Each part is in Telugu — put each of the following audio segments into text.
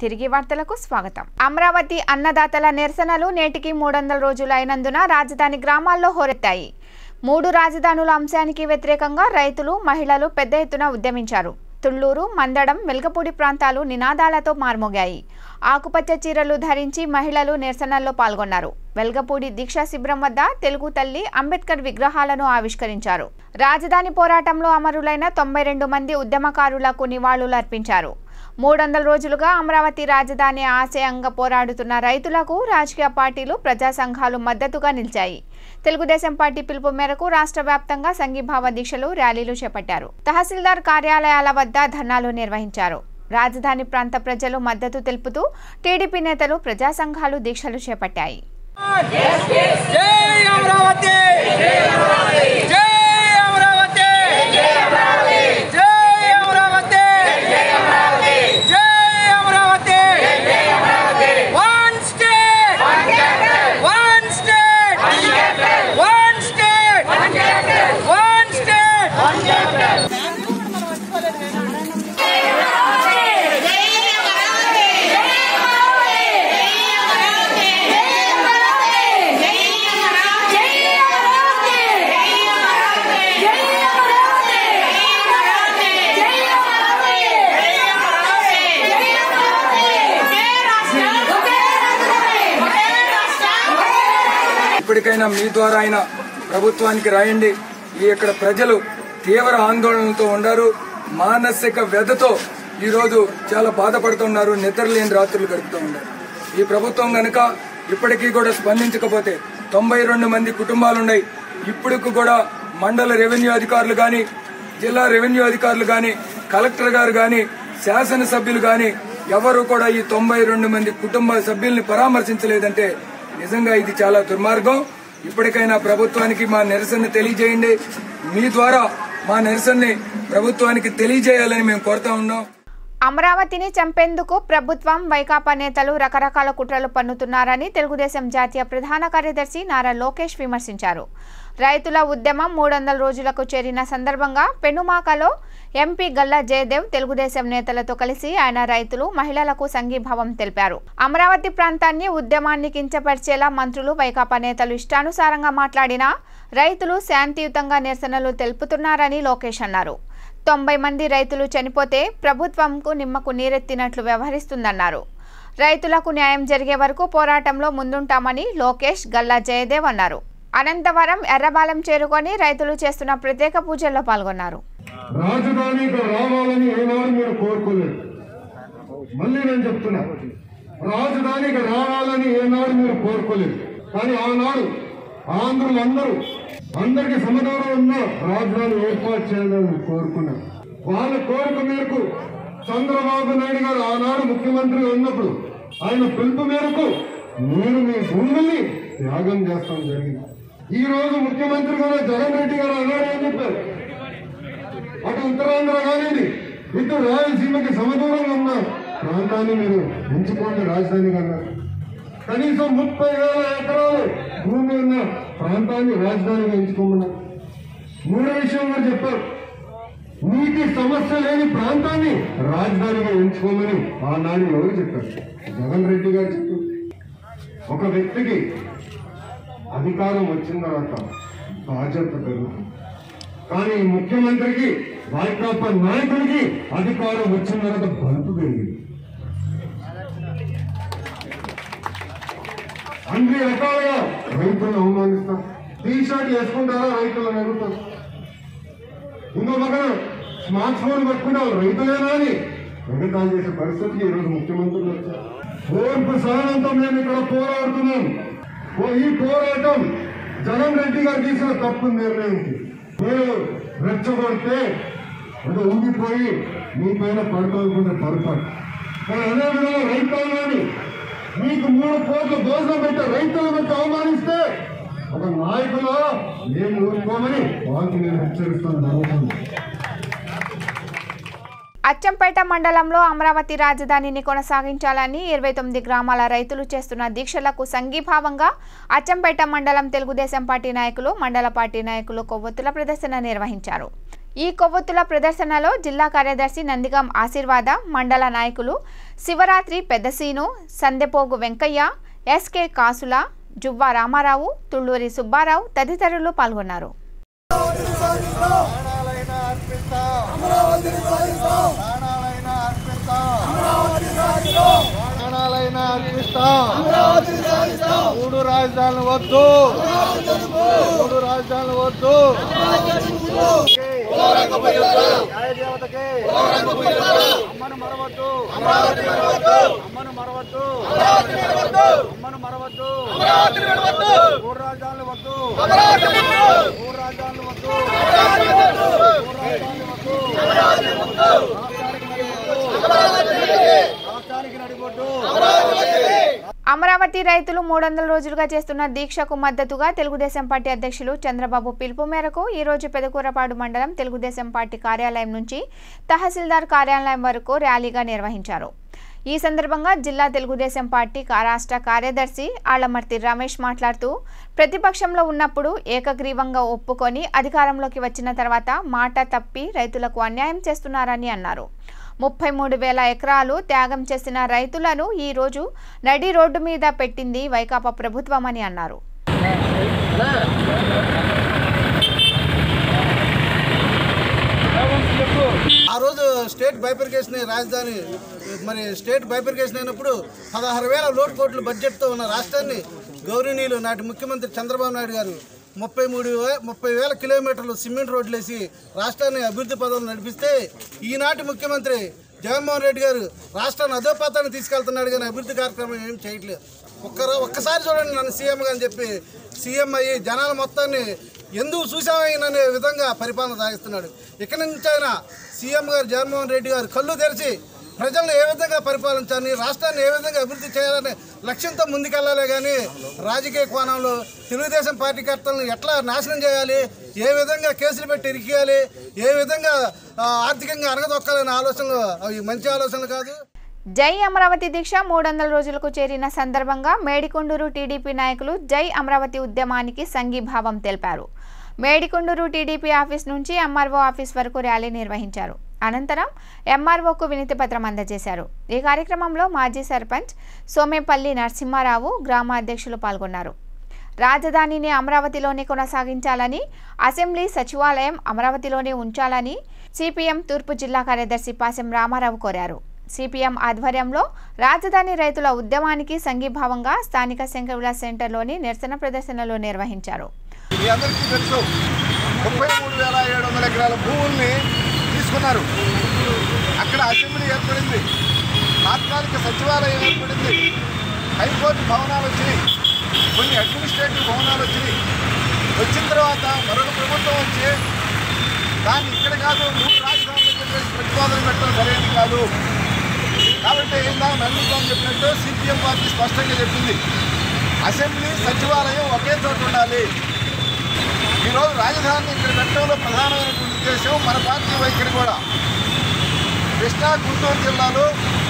తిరిగి వార్తలకు స్వాగతం అమరావతి అన్నదాతల నిరసనలు నేటికి మూడు వందల రోజులు అయినందున రాజధాని గ్రామాల్లో హోరెత్తాయి మూడు రాజధానుల అంశానికి వ్యతిరేకంగా రైతులు మహిళలు పెద్ద ఎత్తున ఉద్యమించారు తుళ్లూరు మందడం వెల్గపూడి ప్రాంతాలు నినాదాలతో మార్మోగాయి ఆకుపచ్చ చీరలు ధరించి మహిళలు నిరసనల్లో పాల్గొన్నారు వెల్గపూడి దీక్షా శిబిరం వద్ద తెలుగు తల్లి అంబేద్కర్ విగ్రహాలను ఆవిష్కరించారు రాజధాని పోరాటంలో అమరులైన తొంభై రెండు మంది ఉద్యమకారులకు నివాళులు అర్పించారు మూడు వందల రోజులుగా అమరావతి రాజధాని ఆశయంగా పోరాడుతున్న రైతులకు రాజకీయ పార్టీలు ప్రజా సంఘాలు మద్దతుగా నిలిచాయి తెలుగుదేశం పార్టీ పిలుపు మేరకు రాష్ట్ర వ్యాప్తంగా సంఘీభావ దీక్షలు ర్యాలీలు చేపట్టారు తహసీల్దార్ కార్యాలయాల వద్ద ధర్నాలు నిర్వహించారు రాజధాని ప్రాంత ప్రజలు మద్దతు తెలుపుతూ టీడీపీ నేతలు ప్రజా సంఘాలు దీక్షలు చేపట్టాయి జై అమరావతి జై అమరావతి జై అమరావతి జై అమరావతి జై Amaravati one state one state one state one state ఇప్పటికైనా మీ ద్వారా అయినా ప్రభుత్వానికి రాయండి ఈ ఇక్కడ ప్రజలు తీవ్ర ఆందోళనతో ఉన్నారు మానసిక వ్యధతో ఈ రోజు చాలా బాధపడుతున్నారు నిద్రలేని రాత్రులు గడుపుతూ ఉన్నారు ఈ ప్రభుత్వం గనక ఇప్పటికీ కూడా స్పందించకపోతే తొంభై రెండు మంది కుటుంబాలున్నాయి ఇప్పటికి కూడా మండల రెవెన్యూ అధికారులు గాని జిల్లా రెవెన్యూ అధికారులు గాని కలెక్టర్ గారు గాని శాసనసభ్యులు గాని ఎవరు కూడా ఈ తొంభై రెండు మంది కుటుంబ సభ్యుల్ని పరామర్శించలేదంటే నిజంగా ఇది చాలా దుర్మార్గం ఇప్పటికైనా ప్రభుత్వానికి మా నిరసన తెలియజేయండి మీ ద్వారా మా నిరసనని ప్రభుత్వానికి తెలియజేయాలని మేము కోరుతా ఉన్నాం అమరావతిని చంపేందుకు ప్రభుత్వం వైకాపా నేతలు రకరకాల కుట్రలు పన్నుతున్నారని తెలుగుదేశం జాతీయ ప్రధాన కార్యదర్శి నారా లోకేష్ విమర్శించారు రైతుల ఉద్యమం మూడు వందల రోజులకు చేరిన సందర్భంగా పెనుమాకలో ఎంపీ గల్లా జయదేవ్ తెలుగుదేశం నేతలతో కలిసి ఆయన రైతులు మహిళలకు సంఘీభావం తెలిపారు అమరావతి ప్రాంతాన్ని ఉద్యమాన్ని కించపరిచేలా మంత్రులు వైకాపా నేతలు ఇష్టానుసారంగా మాట్లాడినా రైతులు శాంతియుతంగా నిరసనలు తెలుపుతున్నారని లోకేష్ అన్నారు తొంభై మంది రైతులు చనిపోతే ప్రభుత్వంకు నిమ్మకు నీరెత్తినట్లు వ్యవహరిస్తుందన్నారు రైతులకు న్యాయం జరిగే వరకు పోరాటంలో ముందుంటామని లోకేష్ గల్లా జయదేవ్ అన్నారు అనంతవరం ఎర్రబాలెం చేరుకొని రైతులు చేస్తున్న ప్రత్యేక పూజల్లో పాల్గొన్నారు రాజధానికి రావాలని ఏనాడు మీరు కోరుకోలేదు మళ్ళీ నేను చెప్తున్నా రాజధానికి రావాలని ఏనాడు మీరు కోరుకోలేదు కానీ ఆనాడు ఆంధ్రులందరూ అందరికి సమాధానం ఉన్న రాజధాని ఏర్పాటు చేయాలని కోరుకున్నారు వాళ్ళ కోరిక మేరకు చంద్రబాబు నాయుడు గారు ఆనాడు ముఖ్యమంత్రి ఉన్నప్పుడు ఆయన పిలుపు మేరకు నేను మీ భూముల్ని త్యాగం చేస్తాం జరిగింది ఈ రోజు ముఖ్యమంత్రి గారు జగన్ రెడ్డి గారు ఆనాడు ఏం చెప్పారు అటు ఉత్తరాంధ్ర కానిది ఇటు రాయలసీమకి సమదూరంగా ఉన్న ప్రాంతాన్ని మీరు ఎంచుకోండి రాజధానిగా అన్నారు కనీసం ముప్పై వేల ఎకరాలు భూమి ఉన్న ప్రాంతాన్ని రాజధానిగా ఎంచుకోమన్నారు మూడో విషయం కూడా చెప్పారు నీటి సమస్య లేని ప్రాంతాన్ని రాజధానిగా ఎంచుకోమని ఆనాడు ఎవరు చెప్పారు జగన్ రెడ్డి గారు చెప్పారు ఒక వ్యక్తికి అధికారం వచ్చిన తర్వాత బాధ్యత పెరుగుతుంది కానీ ముఖ్యమంత్రికి వైకాపా నాయకుడికి అధికారం వచ్చిన తర్వాత బలుపు పెరిగింది అన్ని రకాలుగా రైతులను అవమానిస్తాం టీ షర్ట్ వేసుకుంటారా రైతులను అడుగుతాం ఇంకో పక్కన స్మార్ట్ ఫోన్ పట్టుకుంటే వాళ్ళు రైతులేనా అని ఎగతాలు చేసే పరిస్థితికి ఈరోజు ముఖ్యమంత్రులు వచ్చారు ఓర్పు సహనంతో మేము ఇక్కడ పోరాడుతున్నాం ఓ ఈ పోరాటం జగన్ రెడ్డి గారు తీసిన తప్పు నిర్ణయంకి మీరు రెచ్చగొడితే అది ఊగిపోయి మీ పైన పడుకోకుండా పొరపాటు కానీ అదే విధంగా రైతాంగాన్ని మీకు మూడు కోట్ల భోజనం పెట్టే రైతుల మధ్య అవమానిస్తే ఒక నాయకులా మేము ఊరుకోమని వాళ్ళకి నేను హెచ్చరిస్తాను నమ్ముతుంది అచ్చంపేట మండలంలో అమరావతి రాజధానిని కొనసాగించాలని ఇరవై తొమ్మిది గ్రామాల రైతులు చేస్తున్న దీక్షలకు సంఘీభావంగా అచ్చంపేట మండలం తెలుగుదేశం పార్టీ నాయకులు మండల పార్టీ నాయకులు కొవ్వొత్తుల ప్రదర్శన నిర్వహించారు ఈ కొవ్వొత్తుల ప్రదర్శనలో జిల్లా కార్యదర్శి నందిగం ఆశీర్వాద మండల నాయకులు శివరాత్రి పెద్దసీను సందెపోగు వెంకయ్య ఎస్కే కాసుల జువ్వా రామారావు తుళ్ళూరి సుబ్బారావు తదితరులు పాల్గొన్నారు ప్రాణాలైనా అర్పిస్తా ప్రాణాలైనా అర్పిస్తా ప్రాణాలైనా అర్పిస్తా మూడు రాజధానులు వద్దు మూడు రాజధానులు వద్దు న్యాయ దేవతకి అమ్మను మరవద్దు అమ్మను మరవద్దు అమ్మను మరవద్దు మూడు రాజధానులు వద్దు మూడు రాజధానులు వద్దు రాష్ట్రానికి నడిబొడ్డు అమరావతి రైతులు మూడు వందల రోజులుగా చేస్తున్న దీక్షకు మద్దతుగా తెలుగుదేశం పార్టీ అధ్యక్షులు చంద్రబాబు పిలుపు మేరకు ఈ రోజు పెదకూరపాడు మండలం తెలుగుదేశం పార్టీ కార్యాలయం నుంచి తహసీల్దార్ కార్యాలయం వరకు ర్యాలీగా నిర్వహించారు ఈ సందర్భంగా జిల్లా తెలుగుదేశం పార్టీ కా- రాష్ట్ర కార్యదర్శి ఆళ్లమర్తి రమేష్ మాట్లాడుతూ ప్రతిపక్షంలో ఉన్నప్పుడు ఏకగ్రీవంగా ఒప్పుకొని అధికారంలోకి వచ్చిన తర్వాత మాట తప్పి రైతులకు అన్యాయం చేస్తున్నారని అన్నారు ముప్పై మూడు వేల ఎకరాలు త్యాగం చేసిన రైతులను ఈ రోజు నడి రోడ్డు మీద పెట్టింది వైకాపా ప్రభుత్వమని అన్నారు ఆ రోజు స్టేట్ బైపర్కేషన్ రాజధాని మరి స్టేట్ బైపర్కేషన్ అయినప్పుడు పదహారు వేల లోటు కోట్ల బడ్జెట్తో ఉన్న రాష్ట్రాన్ని గౌరవనీయులు నాటి ముఖ్యమంత్రి చంద్రబాబు నాయుడు గారు ముప్పై మూడు వే ముప్పై వేల కిలోమీటర్లు సిమెంట్ రోడ్లు వేసి రాష్ట్రాన్ని అభివృద్ధి పదంలో నడిపిస్తే ఈనాటి ముఖ్యమంత్రి జగన్మోహన్ రెడ్డి గారు రాష్ట్రాన్ని అధోపాతాన్ని తీసుకెళ్తున్నాడు కానీ అభివృద్ధి కార్యక్రమం ఏం చేయట్లేదు ఒక్కరో ఒక్కసారి చూడండి నన్ను సీఎం అని చెప్పి సీఎం అయ్యి జనాల మొత్తాన్ని ఎందుకు చూసామనే విధంగా పరిపాలన సాగిస్తున్నాడు ఇక్కడి నుంచి ఆయన సీఎం గారు జగన్మోహన్ రెడ్డి గారు కళ్ళు తెరిచి ప్రజలను ఏ విధంగా పరిపాలించాలని రాష్ట్రాన్ని ఏ విధంగా అభివృద్ధి చేయాలనే లక్ష్యంతో ముందుకెళ్లాలి కానీ రాజకీయ కోణంలో తెలుగుదేశం పార్టీ కర్తలను ఎట్లా నాశనం చేయాలి ఏ విధంగా కేసులు పెట్టి ఇరికియాలి ఏ విధంగా ఆ, ఆర్థికంగా అరగదొక్కాలనే ఆలోచనలు అవి మంచి ఆలోచనలు కాదు జై అమరావతి దీక్ష మూడు వందల రోజులకు చేరిన సందర్భంగా మేడికొండూరు టీడీపీ నాయకులు జై అమరావతి ఉద్యమానికి సంఘీభావం తెలిపారు మేడికొండూరు టీడీపీ ఆఫీస్ నుంచి ఎంఆర్ఓ ఆఫీస్ వరకు ర్యాలీ నిర్వహించారు అనంతరం ఎంఆర్ఓకు వినతి పత్రం అందజేశారు ఈ కార్యక్రమంలో మాజీ సర్పంచ్ సోమేపల్లి నరసింహారావు గ్రామ అధ్యక్షులు పాల్గొన్నారు రాజధానిని అమరావతిలోనే కొనసాగించాలని అసెంబ్లీ సచివాలయం అమరావతిలోనే ఉంచాలని సిపిఎం తూర్పు జిల్లా కార్యదర్శి పాసెం రామారావు కోరారు సిపిఎం ఆధ్వర్యంలో రాజధాని రైతుల ఉద్యమానికి సంఘీభావంగా స్థానిక శంకర్విలా సెంటర్లోని నిరసన ప్రదర్శనలు నిర్వహించారు మీ అందరికీ తెలుసు ముప్పై మూడు వేల ఏడు వందల ఎకరాల భూముల్ని తీసుకున్నారు అక్కడ అసెంబ్లీ ఏర్పడింది తాత్కాలిక సచివాలయం ఏర్పడింది హైకోర్టు భవనాలు వచ్చినాయి కొన్ని అడ్మినిస్ట్రేటివ్ భవనాలు వచ్చినాయి వచ్చిన తర్వాత మరొక ప్రభుత్వం వచ్చి దాన్ని ఇక్కడ కాదు మూడు రాజధానులు చెప్పేసి ప్రతిపాదన పెట్టడం సరైనది కాదు కాబట్టి ఇందాక నమ్మిద్దాం చెప్పినట్టు సిపిఎం పార్టీ స్పష్టంగా చెప్పింది అసెంబ్లీ సచివాలయం ఒకే చోట ఉండాలి ఈరోజు రాజధానిని ఇక్కడ పెట్టడంలో ప్రధానమైనటువంటి ఉద్దేశం మన పార్టీ వైఖరి కూడా కృష్ణా గుంటూరు జిల్లాలో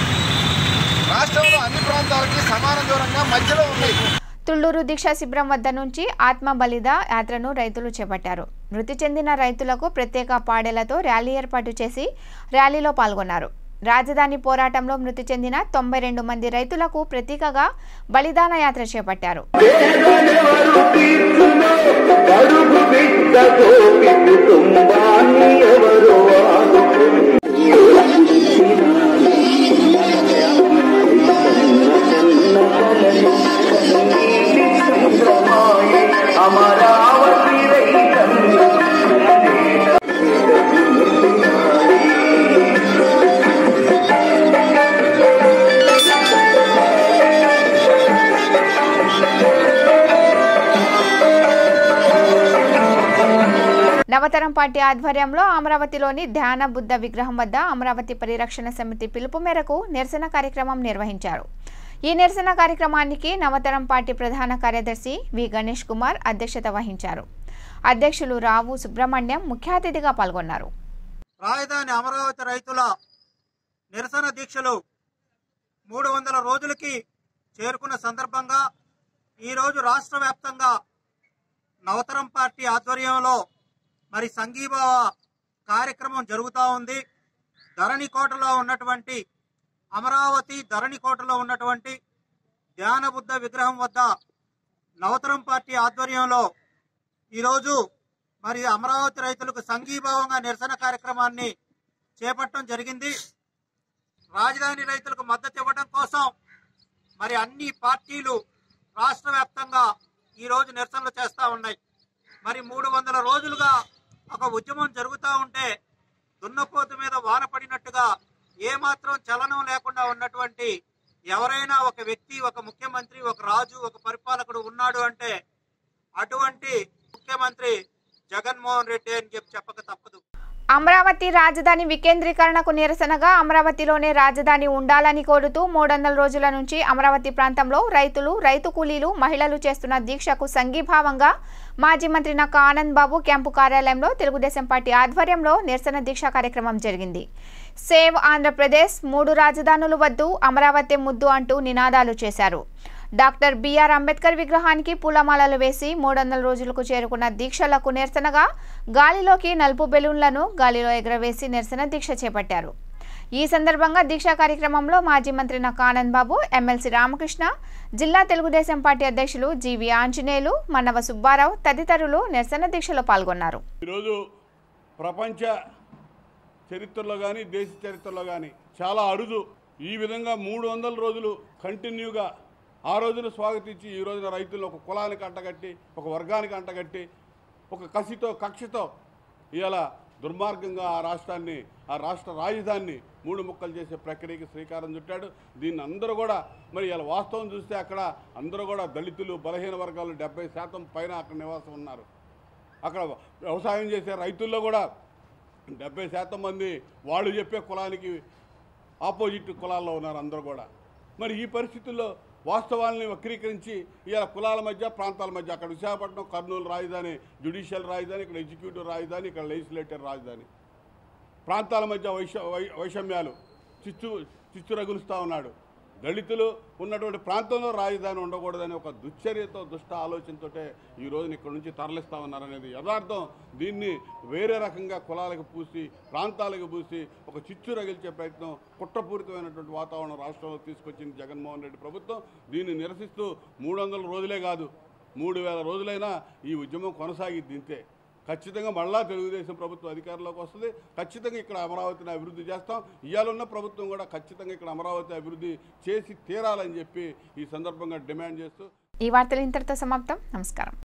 రాష్ట్రంలో అన్ని ప్రాంతాలకి సమాన దూరంగా మధ్యలో ఉన్నాయి తుళ్లూరు దీక్షా శిబిరం వద్ద నుంచి ఆత్మ బలిద యాత్రను రైతులు చేపట్టారు మృతి చెందిన రైతులకు ప్రత్యేక పాడేలతో ర్యాలీ ఏర్పాటు చేసి ర్యాలీలో పాల్గొన్నారు రాజధాని పోరాటంలో మృతి చెందిన తొంభై రెండు మంది రైతులకు ప్రతీకగా బలిదాన యాత్ర చేపట్టారు కడుపు బిడ్డతో కుటుంబాన్ని ఎవరు అమరావతి రైతన్న నవతరం పార్టీ ఆధ్వర్యంలో అమరావతిలోని ధ్యాన బుద్ధ విగ్రహం వద్ద అమరావతి పరిరక్షణ సమితి పిలుపు మేరకు నిరసన కార్యక్రమం నిర్వహించారు ఈ నిరసన కార్యక్రమానికి నవతరం పార్టీ ప్రధాన కార్యదర్శి వి గణేష్ కుమార్ అధ్యక్షత వహించారు అధ్యక్షులు రావు సుబ్రహ్మణ్యం ముఖ్య అతిథిగా పాల్గొన్నారు రాజధాని అమరావతి రైతుల నిరసన దీక్షలు మూడు వందల రోజులకి చేరుకున్న సందర్భంగా ఈరోజు రాష్ట్ర వ్యాప్తంగా నవతరం పార్టీ ఆధ్వర్యంలో మరి సంఘీభావ కార్యక్రమం జరుగుతూ ఉంది ధరణికోటలో ఉన్నటువంటి అమరావతి ధరణికోటలో ఉన్నటువంటి ధ్యానబుద్ధ విగ్రహం వద్ద నవతరం పార్టీ ఆధ్వర్యంలో ఈరోజు మరి అమరావతి రైతులకు సంఘీభావంగా నిరసన కార్యక్రమాన్ని చేపట్టడం జరిగింది రాజధాని రైతులకు మద్దతు ఇవ్వడం కోసం మరి అన్ని పార్టీలు రాష్ట్ర వ్యాప్తంగా ఈ రోజు నిరసనలు చేస్తా ఉన్నాయి మరి మూడు వందల రోజులుగా ఒక ఉద్యమం జరుగుతూ ఉంటే దున్నపోతు మీద వాన పడినట్టుగా ఏమాత్రం చలనం లేకుండా ఉన్నటువంటి ఎవరైనా ఒక వ్యక్తి ఒక ముఖ్యమంత్రి ఒక రాజు ఒక పరిపాలకుడు ఉన్నాడు అంటే అటువంటి ముఖ్యమంత్రి జగన్మోహన్ రెడ్డి అని చెప్పి చెప్పక తప్పదు అమరావతి రాజధాని వికేంద్రీకరణకు నిరసనగా అమరావతిలోనే రాజధాని ఉండాలని కోరుతూ మూడు వందల రోజుల నుంచి అమరావతి ప్రాంతంలో రైతులు రైతు కూలీలు మహిళలు చేస్తున్న దీక్షకు సంఘీభావంగా మాజీ మంత్రి నక్క ఆనంద్ బాబు క్యాంపు కార్యాలయంలో తెలుగుదేశం పార్టీ ఆధ్వర్యంలో నిరసన దీక్ష కార్యక్రమం జరిగింది సేవ్ ఆంధ్రప్రదేశ్ మూడు రాజధానులు వద్దు అమరావతి ముద్దు అంటూ నినాదాలు చేశారు డాక్టర్ బిఆర్ అంబేద్కర్ విగ్రహానికి పూలమాలలు వేసి మూడు వందల రోజులకు చేరుకున్న దీక్షలకు నిరసనగా గాలిలోకి నలుపు బెలూన్లను గాలిలో ఎగరవేసి నిరసన దీక్ష చేపట్టారు ఈ సందర్భంగా దీక్షా కార్యక్రమంలో మాజీ మంత్రి నక్క ఆనంద్ బాబు ఎమ్మెల్సీ రామకృష్ణ జిల్లా తెలుగుదేశం పార్టీ అధ్యక్షులు జీవి ఆంజనేయులు మన్నవ సుబ్బారావు తదితరులు నిరసన దీక్షలో పాల్గొన్నారు ఈరోజు ప్రపంచ చరిత్రలో కానీ దేశ చరిత్రలో కానీ చాలా అరుదు ఈ విధంగా మూడు వందల రోజులు కంటిన్యూగా ఆ రోజున స్వాగతించి ఈ రోజున రైతులు ఒక కులానికి అంటగట్టి ఒక వర్గానికి అంటగట్టి ఒక కసితో కక్షతో ఇవాళ దుర్మార్గంగా ఆ రాష్ట్రాన్ని ఆ రాష్ట్ర రాజధానిని మూడు ముక్కలు చేసే ప్రక్రియకి శ్రీకారం చుట్టాడు దీన్ని అందరూ కూడా మరి ఇలా వాస్తవం చూస్తే అక్కడ అందరూ కూడా దళితులు బలహీన వర్గాలు డెబ్బై శాతం పైన అక్కడ నివాసం ఉన్నారు అక్కడ వ్యవసాయం చేసే రైతుల్లో కూడా డెబ్బై శాతం మంది వాళ్ళు చెప్పే కులానికి ఆపోజిట్ కులాల్లో ఉన్నారు అందరూ కూడా మరి ఈ పరిస్థితుల్లో వాస్తవాల్ని వక్రీకరించి ఇలా కులాల మధ్య ప్రాంతాల మధ్య అక్కడ విశాఖపట్నం కర్నూలు రాజధాని జ్యుడిషియల్ రాజధాని ఇక్కడ ఎగ్జిక్యూటివ్ రాజధాని ఇక్కడ లెజిస్లేటివ్ రాజధాని ప్రాంతాల మధ్య వైష వై- వైషమ్యాలు చిచ్చు చిచ్చు రగులుస్తూ ఉన్నాడు దళితులు ఉన్నటువంటి ప్రాంతంలో రాజధాని ఉండకూడదని ఒక దుశ్చర్యతో దుష్ట ఆలోచనతోటే ఈ రోజున ఇక్కడ నుంచి తరలిస్తా ఉన్నారనేది యథార్థం దీన్ని వేరే రకంగా కులాలకు పూసి ప్రాంతాలకు పూసి ఒక చిచ్చు రగిల్చే ప్రయత్నం కుట్రపూరితమైనటువంటి వాతావరణం రాష్ట్రంలో తీసుకొచ్చింది జగన్మోహన్ రెడ్డి ప్రభుత్వం దీన్ని నిరసిస్తూ మూడు వందల రోజులే కాదు మూడు వేల రోజులైనా ఈ ఉద్యమం కొనసాగిద్ది ఇంతే ఖచ్చితంగా మళ్ళా తెలుగుదేశం ప్రభుత్వం అధికారంలోకి వస్తుంది ఖచ్చితంగా ఇక్కడ అమరావతిని అభివృద్ధి చేస్తాం ఇవాళ ఉన్న ప్రభుత్వం కూడా ఖచ్చితంగా ఇక్కడ అమరావతి అభివృద్ధి చేసి తీరాలని చెప్పి ఈ సందర్భంగా డిమాండ్ చేస్తూ ఈ వార్తలు ఇంతటితో సమాప్తం నమస్కారం